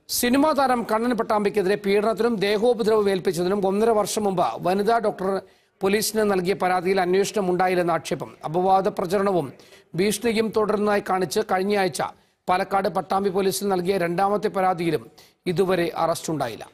cinema താരം കണ്ണൻ പട്ടാമ്പിക്കെതിരെ പീഡനത്തിനും ദേഹോപദ്രവം ഏൽപ്പിച്ചതിനും ഒന്നര വർഷം മുമ്പ് വനിതാ ഡോക്ടർ പോലീസിന് നൽകിയ പരാതിയിൽ അന്വേഷണം ഉണ്ടായില്ലെന്ന ആക്ഷേപം അപവാദ പ്രചരണവും ഭീഷണിയും തുടരുന്നതായി കാണിച്ച് കഴിഞ്ഞയാഴ്ച പാലക്കാട് പട്ടാമ്പി പോലീസിൽ നൽകിയ രണ്ടാമത്തെ പരാതിയിലും ഇതുവരെ അറസ്റ്റുണ്ടായില്ല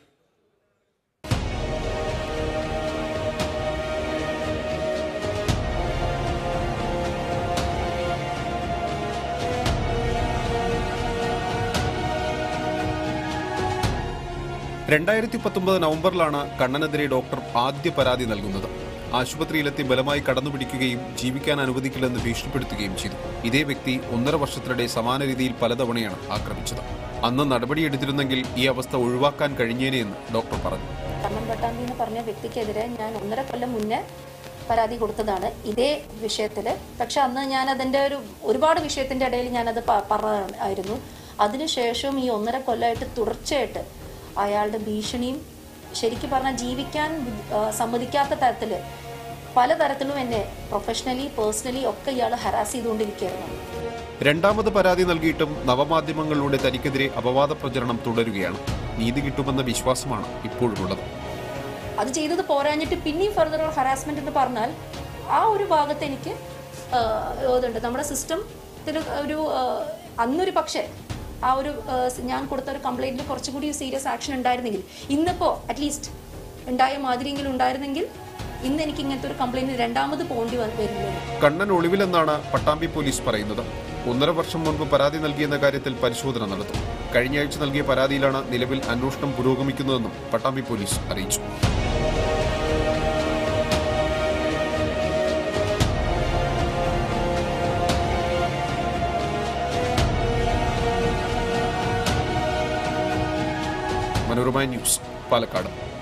രണ്ടായിരത്തി പത്തൊമ്പത് നവംബറിലാണ് കണ്ണനെതിരെ ഡോക്ടർ ആദ്യ പരാതി നൽകുന്നത് ആശുപത്രിയിലെത്തി ബലമായി കടന്നുപിടിക്കുകയും ജീവിക്കാൻ അനുവദിക്കില്ലെന്ന് ഭീഷണിപ്പെടുത്തുകയും ചെയ്തു ഇതേ വ്യക്തി ഒന്നര വർഷത്തിനിടെ സമാന രീതിയിൽ പലതവണയാണ് ആക്രമിച്ചത് അന്ന് നടപടിയെടുത്തിരുന്നെങ്കിൽ ഈ അവസ്ഥ ഒഴിവാക്കാൻ കഴിഞ്ഞേനെ എന്ന് ഡോക്ടർ പറഞ്ഞു കണ്ണൻ പട്ടാമ്പി എന്ന് പറഞ്ഞ വ്യക്തിക്കെതിരെ ഞാൻ ഒന്നര കൊല്ലം മുന്നേ പരാതി കൊടുത്തതാണ് ഇതേ വിഷയത്തിൽ പക്ഷെ അന്ന് ഞാൻ അതിൻ്റെ ഒരു ഒരുപാട് വിഷയത്തിൻ്റെ ഇടയിൽ ഞാനത് പ- പറഞ്ഞായിരുന്നു അതിനുശേഷവും ഈ ഒന്നര കൊല്ലമായിട്ട് തുടർച്ചയായിട്ട് അയാളുടെ ഭീഷണിയും ശരിക്കും പറഞ്ഞാൽ ജീവിക്കാൻ ബുദ്ധി- ആ, സമ്മതിക്കാത്ത തരത്തിൽ പലതരത്തിലും എന്നെ പ്രൊഫഷണലി പേഴ്സണലി ഒക്കെ ഇയാൾ ഹരാസ് ചെയ്തുകൊണ്ടിരിക്കുകയായിരുന്നു രണ്ടാമത് പരാതി നൽകിയിട്ടും നവമാധ്യമങ്ങളിലൂടെ തനിക്കെതിരെ അപവാദ പ്രചരണം തുടരുകയാണ് നീതി കിട്ടുമെന്ന വിശ്വാസമാണ് ഇപ്പോഴുമുള്ളത് അത് ചെയ്തത് പോരാഞ്ഞിട്ട് പിന്നെയും ഫർദർ ഹറാസ്മെന്റ് എന്ന് പറഞ്ഞാൽ ആ ഒരു ഭാഗത്ത് എനിക്ക് ആഹ്, ഇതുണ്ട് നമ്മുടെ സിസ്റ്റത്തിൽ ഒരു ആഹ്, അന്നൊരു പക്ഷേ ആ ഒരു ആഹ്, ഞാൻ കൊടുത്ത ഒരു കംപ്ലൈന്റിൽ കുറച്ചുകൂടി സീരിയസ് ആക്ഷൻ ഉണ്ടായിരുന്നെങ്കിൽ ഇന്നിപ്പോ അറ്റ്ലീസ്റ്റ് ഉണ്ടായ മാതിരിയെങ്കിലും ഉണ്ടായിരുന്നെങ്കിൽ ഇന്ന് എനിക്ക് ഇങ്ങനത്തെ ഒരു കംപ്ലൈന്റ് രണ്ടാമത് പോകേണ്ടി വ- വരില്ല കണ്ണൻ ഒളിവിലെന്നാണ് പട്ടാമ്പി പോലീസ് പറയുന്നത് ഒന്നര വർഷം മുൻപ് പരാതി നൽകിയെന്ന കാര്യത്തിൽ പരിശോധന നടത്തും കഴിഞ്ഞയാഴ്ച നൽകിയ പരാതിയിലാണ് നിലവിൽ അന്വേഷണം പുരോഗമിക്കുന്നതെന്നും പട്ടാമ്പി പോലീസ് അറിയിച്ചു മനോരമ ന്യൂസ് പാലക്കാട്